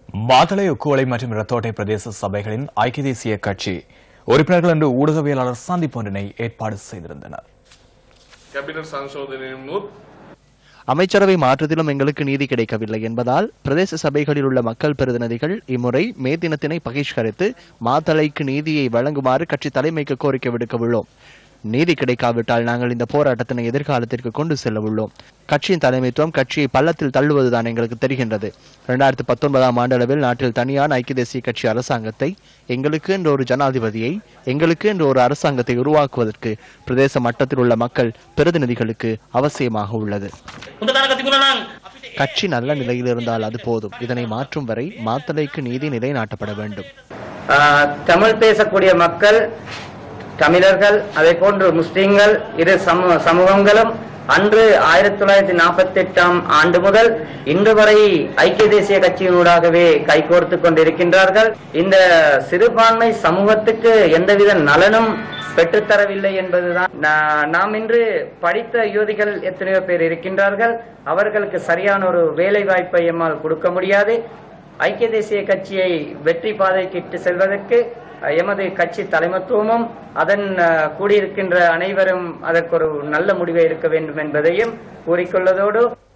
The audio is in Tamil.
மாத்தளை உக்குவளை மற்றும் இரத்தோட்டை பிரதேச சபைகளின் ஐக்கிய தேசிய கட்சி உறுப்பினர்கள் இன்று ஊடகவியலாளர் சந்திப்பு ஒன்றினை ஏற்பாடு செய்திருந்தனர் කැබිනට සංශෝධනයනුත් அமைச்சரவை மாற்றத்திலும் எங்களுக்கு நீதி கிடைக்கவில்லை என்பதால் பிரதேச சபைகளில் உள்ள மக்கள் பிரதிநிதிகள் இம்முறை மே தினத்தினை பகிஷ்கரித்து மாத்தளைக்கு நீதியை வழங்குமாறு கட்சி தலைமைக்கு கோரிக்கை விடுக்க உள்ளோம் நீதி கிடைக்காவிட்டால் நாங்கள் இந்த போராட்டத்தினை எதிர்காலத்திற்கு கொண்டு செல்ல உள்ளோம் கட்சியின் தலைமைத்துவம் கட்சியை பள்ளத்தில் தள்ளுவதுதான் எங்களுக்கு தெரிகின்றது இரண்டாயிரத்தி பத்தொன்பதாம் ஆண்டளவில் நாட்டில் தனியான ஐக்கிய தேசிய கட்சி அரசாங்கத்தை எங்களுக்கு என்ற ஒரு ஜனாதிபதியை எங்களுக்கு என்ற ஒரு அரசாங்கத்தை உருவாக்குவதற்கு பிரதேச மட்டத்தில் உள்ள மக்கள் பிரதிநிதிகளுக்கு அவசியமாக உள்ளது හොඳ තැනක තිබුණා නම් අපිට கட்சி நல்ல நிலையில் இருந்தால் அது போதும் இதனை மாற்றும் வரை மாத்தளைக்கு நீதி நிலைநாட்டப்பட வேண்டும் ஆஹ், தமிழ் பேசக்கூடிய மக்கள் தமிழர்கள் அதே போன்று முஸ்லிம்கள் இரு சமூ சமூகங்களும் அன்று ஆயிரத்தி தொள்ளாயிரத்தி நாற்பத்தி எட்டாம் ஆண்டு முதல் இன்று வரை ஐக்கிய தேசிய கட்சியினூடாகவே கைகோர்த்து கொண்டிருக்கின்றார்கள் இந்த சிறுபான்மை சமூகத்துக்கு எந்தவித நலனும் பெற்றுத்தரவில்லை என்பதுதான் நா- நாம் இன்று படித்த யுவதிகள் எத்தனையோ பேர் இருக்கின்றார்கள் அவர்களுக்கு சரியான ஒரு வேலை வாய்ப்பை எம்மால் கொடுக்க முடியாது ஐக்கிய தேசிய கட்சியை வெற்றி பாதைக்கு இட்டு செல்வதற்கு அஹ், எமது கட்சி தலைமத்துவமும் அதன் அஹ், கூடியிருக்கின்ற அனைவரும் அதற்கு ஒரு நல்ல முடிவை எடுக்க வேண்டும் என்பதையும் கூறிக்கொள்வதோடு